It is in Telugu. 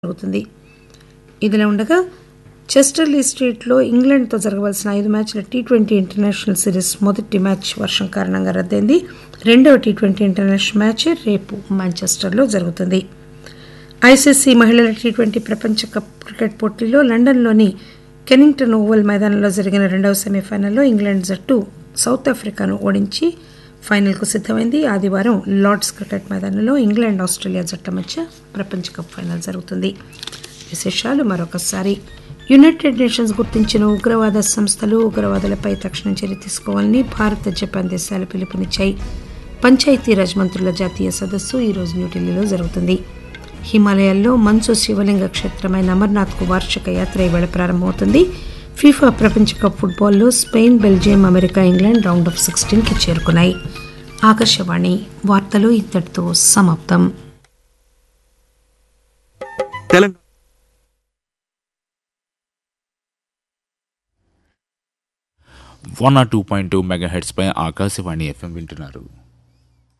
జరుగుతుంది ఇదిలా ఉండగా చెస్టర్లీ స్ట్రీట్లో ఇంగ్లాండ్తో జరగవలసిన ఐదు మ్యాచ్ల టీ ట్వంటీ ఇంటర్నేషనల్ సిరీస్ మొదటి మ్యాచ్ వర్షం కారణంగా రద్దయింది రెండవ టీ ట్వంటీ ఇంటర్నేషనల్ మ్యాచ్ రేపు మాంచెస్టర్లో జరుగుతుంది ఐసీసీ మహిళల టీ ట్వంటీ ప్రపంచ కప్ క్రికెట్ పోటీలో లండన్లోని కెనింగ్టన్ ఓవల్ మైదానంలో జరిగిన రెండవ సెమీఫైనల్లో ఇంగ్లాండ్ జట్టు సౌత్ ఆఫ్రికాను ఓడించి ఫైనల్కు సిద్దమైంది ఆదివారం లార్డ్స్ క్రికెట్ మైదానంలో ఇంగ్లాండ్ ఆస్ట్రేలియా జట్ల మధ్య ప్రపంచ కప్ ఫైనల్ జరుగుతుంది విశేషాలు మరొకసారి యునైటెడ్ నేషన్స్ గుర్తించిన ఉగ్రవాద సంస్థలు ఉగ్రవాదులపై తక్షణ చర్య తీసుకోవాలని భారత్ జపాన్ దేశాలు పిలుపునిచ్చాయి పంచాయతీరాజ్ మంత్రుల జాతీయ సదస్సు ఈరోజు న్యూఢిల్లీలో జరుగుతుంది హిమాలయాల్లో మంచు శివలింగ క్షేత్రమైన అమర్నాథ్కు వార్షిక యాత్ర ఇవాళ ప్రారంభమవుతుంది ఫీఫా ప్రపంచ కప్ ఫుట్బాల్లో Spain Belgium America England round of సిక్స్టీన్కి చేరుకున్నాయి ఆకాశవాణి వార్తలు ఇంతటితో సమాప్తం Telangana one or two point two megahertz పై ఆకాశవాణి ఎఫ్ఎం వింటున్నారు